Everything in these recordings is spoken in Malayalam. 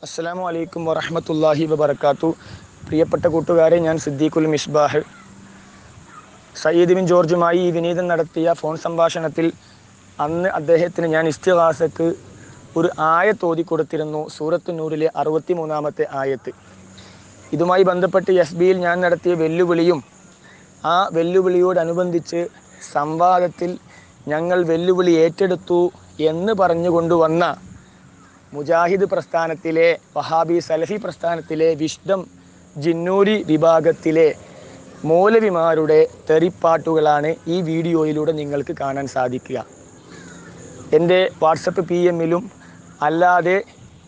അസ്സലാമു അലൈക്കും വറഹമത്തല്ലാഹി വബർക്കാത്തു പ്രിയപ്പെട്ട കൂട്ടുകാരെ ഞാൻ സിദ്ദീഖുൽ മിസ്ബാഹ് സയ്യിദ് ബിൻ ജോർജുമായി ഈ വിനീതൻ നടത്തിയ ഫോൺ സംഭാഷണത്തിൽ അന്ന് അദ്ദേഹത്തിന് ഞാൻ ഇസ്തിഹാസക്ക് ഒരു ആയത്ത് ഓതി കൊടുത്തിരുന്നു സൂറത്ത് നൂറിലെ അറുപത്തി മൂന്നാമത്തെ ആയത്ത് ഇതുമായി ബന്ധപ്പെട്ട് എസ് ബിയിൽ ഞാൻ നടത്തിയ വെല്ലുവിളിയും ആ വെല്ലുവിളിയോടനുബന്ധിച്ച് സംവാദത്തിൽ ഞങ്ങൾ വെല്ലുവിളി ഏറ്റെടുത്തു എന്ന് പറഞ്ഞുകൊണ്ടുവന്ന മുജാഹിദ് പ്രസ്ഥാനത്തിലെ വഹാബി സലഫി പ്രസ്ഥാനത്തിലെ വിഷ്ഡം ജിന്നൂരി വിഭാഗത്തിലെ മൗലവിമാരുടെ തെറിപ്പാട്ടുകളാണ് ഈ വീഡിയോയിലൂടെ നിങ്ങൾക്ക് കാണാൻ സാധിക്കുക എൻ്റെ വാട്സപ്പ് പി എമ്മിലും അല്ലാതെ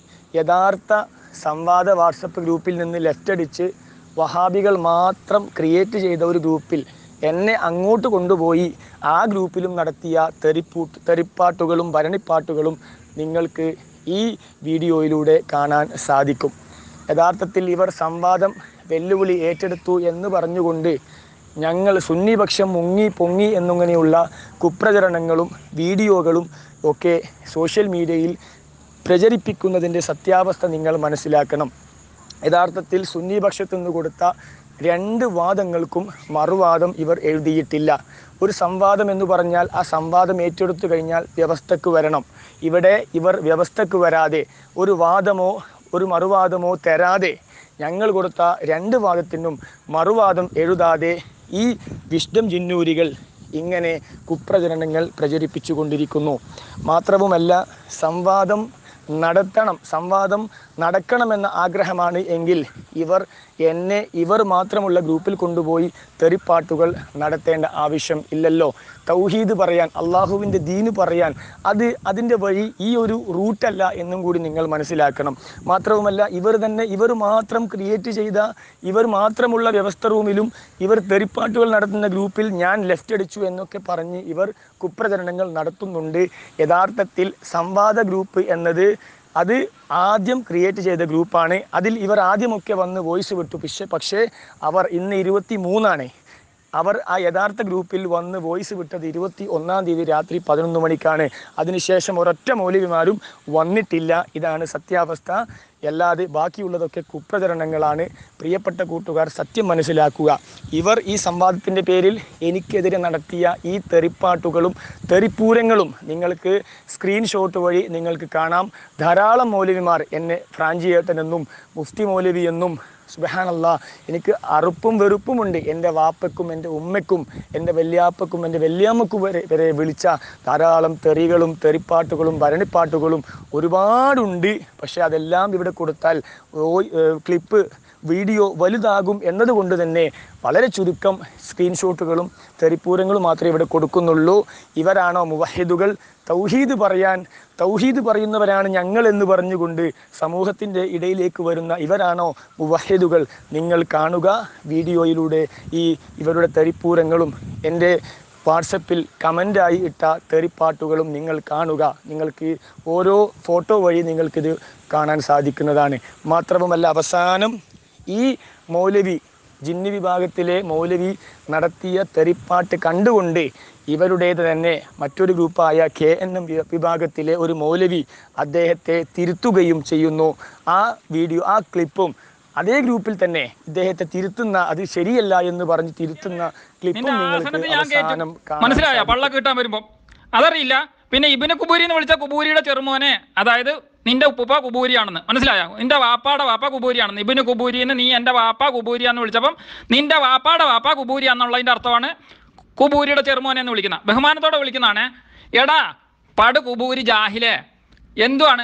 യഥാർത്ഥ സംവാദ വാട്സപ്പ് ഗ്രൂപ്പിൽ നിന്ന് ലെഫ്റ്റ് അടിച്ച് വഹാബികൾ മാത്രം ക്രിയേറ്റ് ചെയ്ത ഒരു ഗ്രൂപ്പിൽ എന്നെ അങ്ങോട്ട് കൊണ്ടുപോയി ആ ഗ്രൂപ്പിലും നടത്തിയ തെറിപ്പൂട്ട് തെറിപ്പാട്ടുകളും ഭരണിപ്പാട്ടുകളും നിങ്ങൾക്ക് ഈ വീഡിയോയിലൂടെ കാണാൻ സാധിക്കും യഥാർത്ഥത്തിൽ ഇവർ സംവാദം വെല്ലുവിളി ഏറ്റെടുത്തു എന്ന് പറഞ്ഞുകൊണ്ട് ഞങ്ങൾ സുന്നിപക്ഷം മുങ്ങി പൊങ്ങി എന്നിങ്ങനെയുള്ള കുപ്രചരണങ്ങളും വീഡിയോകളും ഒക്കെ സോഷ്യൽ മീഡിയയിൽ പ്രചരിപ്പിക്കുന്നതിൻ്റെ സത്യാവസ്ഥ നിങ്ങൾ മനസ്സിലാക്കണം യഥാർത്ഥത്തിൽ സുന്നി പക്ഷത്തു നിന്ന് കൊടുത്ത രണ്ട് വാദങ്ങൾക്കും മറുവാദം ഇവർ എഴുതിയിട്ടില്ല ഒരു സംവാദം എന്ന് പറഞ്ഞാൽ ആ സംവാദം ഏറ്റെടുത്തു കഴിഞ്ഞാൽ വ്യവസ്ഥക്ക് വരണം ഇവിടെ ഇവർ വ്യവസ്ഥക്ക് വരാതെ ഒരു വാദമോ ഒരു മറുവാദമോ തരാതെ ഞങ്ങൾ കൊടുത്ത രണ്ട് വാദത്തിനും മറുവാദം എഴുതാതെ ഈ വിഷ്ഡം ജിന്നൂരികൾ ഇങ്ങനെ കുപ്രചരണങ്ങൾ പ്രചരിപ്പിച്ചു കൊണ്ടിരിക്കുന്നു മാത്രവുമല്ല സംവാദം നടത്തണം സംവാദം നടക്കണമെന്ന ആഗ്രഹമാണ് എങ്കിൽ ഇവർ എന്നെ ഇവർ മാത്രമുള്ള ഗ്രൂപ്പിൽ കൊണ്ടുപോയി തെറിപ്പാട്ടുകൾ നടത്തേണ്ട ആവശ്യം ഇല്ലല്ലോ തൗഹീദ് പറയാൻ അള്ളാഹുവിൻ്റെ ദീന് പറയാൻ അത് അതിൻ്റെ വഴി ഈ ഒരു റൂട്ടല്ല എന്നും കൂടി നിങ്ങൾ മനസ്സിലാക്കണം മാത്രവുമല്ല ഇവർ തന്നെ ഇവർ മാത്രം ക്രിയേറ്റ് ചെയ്ത ഇവർ മാത്രമുള്ള വ്യവസ്ഥ റൂമിലും ഇവർ തെറിപ്പാട്ടുകൾ നടത്തുന്ന ഗ്രൂപ്പിൽ ഞാൻ ലെഫ്റ്റ് അടിച്ചു എന്നൊക്കെ പറഞ്ഞ് ഇവർ കുപ്രചരണങ്ങൾ നടത്തുന്നുണ്ട് യഥാർത്ഥത്തിൽ സംവാദ ഗ്രൂപ്പ് എന്നത് അത് ആദ്യം ക്രിയേറ്റ് ചെയ്ത ഗ്രൂപ്പാണ് അതിൽ ഇവർ ആദ്യമൊക്കെ വന്ന് വോയിസ് വിട്ടു പക്ഷേ പക്ഷേ അവർ ഇന്ന് ഇരുപത്തി മൂന്നാണ് അവർ ആ യഥാർത്ഥ ഗ്രൂപ്പിൽ വന്ന് വോയിസ് വിട്ടത് ഇരുപത്തി ഒന്നാം തീയതി രാത്രി പതിനൊന്ന് മണിക്കാണ് അതിനുശേഷം ഒരൊറ്റ മൗലവിമാരും വന്നിട്ടില്ല ഇതാണ് സത്യാവസ്ഥ അല്ലാതെ ബാക്കിയുള്ളതൊക്കെ കുപ്രചരണങ്ങളാണ് പ്രിയപ്പെട്ട കൂട്ടുകാർ സത്യം മനസ്സിലാക്കുക ഇവർ ഈ സംവാദത്തിൻ്റെ പേരിൽ എനിക്കെതിരെ നടത്തിയ ഈ തെറിപ്പാട്ടുകളും തെറിപ്പൂരങ്ങളും നിങ്ങൾക്ക് സ്ക്രീൻഷോട്ട് വഴി നിങ്ങൾക്ക് കാണാം ധാരാളം മൗലവിമാർ എന്നെ ഫ്രാഞ്ചിയേട്ടൻ എന്നും മുഫ്തി മൗലവി എന്നും സുബഹാനല്ല എനിക്ക് അറുപ്പും വെറുപ്പുമുണ്ട് എൻ്റെ വാപ്പയ്ക്കും എൻ്റെ ഉമ്മയ്ക്കും എൻ്റെ വല്യാപ്പയ്ക്കും എൻ്റെ വല്യാമ്മക്കും വരെ വരെ വിളിച്ച ധാരാളം തെറികളും തെറിപ്പാട്ടുകളും ഭരണിപ്പാട്ടുകളും ഒരുപാടുണ്ട് പക്ഷേ അതെല്ലാം ഇവിടെ കൊടുത്താൽ ഓ- ഏഹ് ക്ലിപ്പ് വീഡിയോ വലുതാകും എന്നതുകൊണ്ട് തന്നെ വളരെ ചുരുക്കം സ്ക്രീൻഷോട്ടുകളും തെറിപ്പൂരങ്ങളും മാത്രമേ ഇവിടെ കൊടുക്കുന്നുള്ളൂ ഇവരാണോ മുവഹിദുകൾ തൗഹീദ് പറയാൻ തൗഹീദ് പറയുന്നവരാണ് ഞങ്ങൾ എന്ന് പറഞ്ഞുകൊണ്ട് സമൂഹത്തിൻ്റെ ഇടയിലേക്ക് വരുന്ന ഇവരാണോ മുവഹിദുകൾ നിങ്ങൾ കാണുക വീഡിയോയിലൂടെ ഈ ഇവരുടെ തെറിപ്പൂരങ്ങളും എൻ്റെ വാട്സപ്പിൽ കമൻ്റായി ഇട്ട തെറിപ്പാട്ടുകളും നിങ്ങൾ കാണുക നിങ്ങൾക്ക് ഓരോ ഫോട്ടോ വഴി നിങ്ങൾക്കിത് കാണാൻ സാധിക്കുന്നതാണ് മാത്രവുമല്ല അവസാനം ഈ മൗലവി ജിന്നി വിഭാഗത്തിലെ മൗലവി നടത്തിയ തെറിപ്പാട്ട് കണ്ടുകൊണ്ട് ഇവരുടേത് തന്നെ മറ്റൊരു ഗ്രൂപ്പായ കെ എൻ എം വിഭാഗത്തിലെ ഒരു മൗലവി അദ്ദേഹത്തെ തിരുത്തുകയും ചെയ്യുന്നു ആ വീഡിയോ ആ ക്ലിപ്പും അതേ ഗ്രൂപ്പിൽ തന്നെ ഇദ്ദേഹത്തെ തിരുത്തുന്ന അത് ശരിയല്ല എന്ന് പറഞ്ഞ് തിരുത്തുന്ന ക്ലിപ്പും നിന്റെ നിങ്ങൾക്ക് ആസനത്തിൽ ഞാൻ അവസാനം കേട്ടു കാണാൻ മനസ്സിലായ സാധിക്കും. പള്ള കിട്ടാൻ വരുമ്പം അതറിയില്ല പിന്നെ ഇബിന് കുബൂരി എന്ന് വിളിച്ച കുബൂരിയുടെ ചെറുമോനെ അതായത് നിന്റെ ഉപ്പുപ്പ കുബൂരിയാണെന്ന് മനസ്സിലായോ നിന്റെ വാപ്പാടെ വാപ്പ കുബൂരിയാണെന്ന് ഇബിന് കുബൂരിന്ന് നീ എൻ്റെ വാപ്പ കുബൂരിയാന്ന് വിളിച്ചപ്പം നിന്റെ വാപ്പാടെ വാപ്പ കുബൂരിയാന്നുള്ളതിന്റെ അർത്ഥമാണ് കുബൂരിയുടെ ചെറുമോനെ എന്ന് വിളിക്കുന്ന ബഹുമാനത്തോടെ വിളിക്കുന്നതാണ് എടാ പട് കുബൂരി ജാഹിലെ എന്തുവാണ്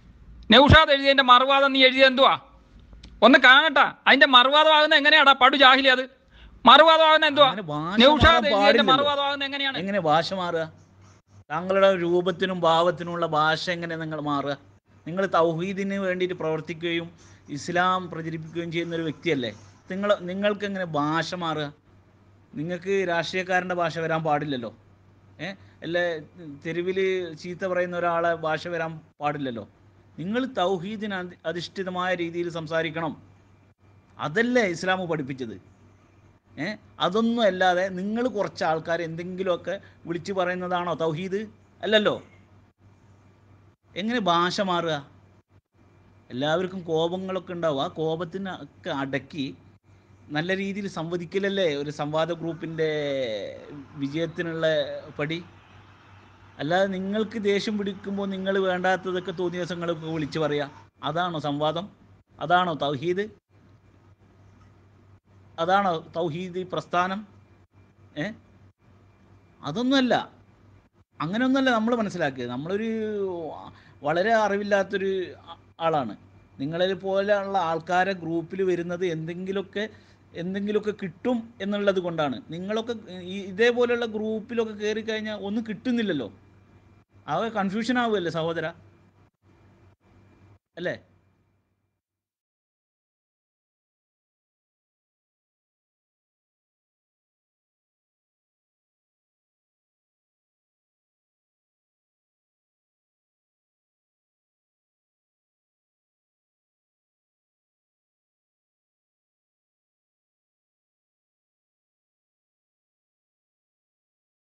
നൗഷാദ് എഴുതിയതിന്റെ മറുവാദം നീ എഴുതിയത് എന്തുവാ ഒന്ന് കാണട്ടാ അതിന്റെ മറുവാദമാകുന്ന എങ്ങനെയാടാ പടു ജാഹിലി അത് മറുവാദമാകുന്ന എന്തുവാ അങ്ങനെ ഭാഷ നൗഷാദ് മാറാൻ എഴുതിയതിന്റെ പാടില്ലല്ലോ. മറുവാദമാകുന്ന എങ്ങനെയാണ് എങ്ങനെ ഭാഷ മാറുക താങ്കളുടെ രൂപത്തിനും ഭാവത്തിനുമുള്ള ഭാഷ എങ്ങനെ നിങ്ങൾ മാറുക നിങ്ങൾ തൗഹീദിന് വേണ്ടിയിട്ട് പ്രവർത്തിക്കുകയും ഇസ്ലാം പ്രചരിപ്പിക്കുകയും ചെയ്യുന്ന ഒരു വ്യക്തിയല്ലേ നിങ്ങൾ നിങ്ങൾക്ക് എങ്ങനെ ഭാഷ മാറുക നിങ്ങൾക്ക് രാഷ്ട്രീയക്കാരൻ്റെ ഭാഷ വരാൻ പാടില്ലല്ലോ ഏ അല്ല തെരുവിൽ ചീത്ത പറയുന്ന ഒരാളെ ഭാഷ വരാൻ പാടില്ലല്ലോ നിങ്ങൾ തൗഹീദിന് അധി- അധിഷ്ഠിതമായ രീതിയിൽ സംസാരിക്കണം അതല്ലേ ഇസ്ലാം പഠിപ്പിച്ചത് ഏ അതൊന്നും അല്ലാതെ നിങ്ങൾ കുറച്ച് ആൾക്കാർ എന്തെങ്കിലുമൊക്കെ വിളിച്ചു പറയുന്നതാണോ തൗഹീദ് അല്ലല്ലോ എങ്ങനെ ഭാഷ മാറുക എല്ലാവർക്കും കോപങ്ങളൊക്കെ ഉണ്ടാവും ആ കോപത്തിനൊക്കെ അടക്കി നല്ല രീതിയിൽ സംവദിക്കലല്ലേ ഒരു സംവാദ ഗ്രൂപ്പിൻ്റെ വിജയത്തിനുള്ള പടി അല്ലാതെ നിങ്ങൾക്ക് ദേഷ്യം പിടിക്കുമ്പോൾ നിങ്ങൾ വേണ്ടാത്തതൊക്കെ തോന്നിയ ദിവസങ്ങളൊക്കെ വിളിച്ചു പറയാ അതാണോ സംവാദം അതാണോ തൗഹീദ് അതാണോ തൗഹീദ് പ്രസ്ഥാനം ഏ അതൊന്നുമല്ല അങ്ങനെയൊന്നുമല്ല നമ്മൾ മനസ്സിലാക്കിയത് നമ്മളൊരു വളരെ അറിവില്ലാത്തൊരു ആ- ആളാണ് നിങ്ങളെ പോലെയുള്ള ആൾക്കാരെ ഗ്രൂപ്പിൽ വരുന്നത് എന്തെങ്കിലുമൊക്കെ എന്തെങ്കിലുമൊക്കെ കിട്ടും എന്നുള്ളത് കൊണ്ടാണ് നിങ്ങളൊക്കെ ഈ ഇതേപോലെയുള്ള ഗ്രൂപ്പിലൊക്കെ കയറി കഴിഞ്ഞാൽ ഒന്നും കിട്ടുന്നില്ലല്ലോ ആകെ കൺഫ്യൂഷൻ ആവുമല്ലേ സഹോദര അല്ലേ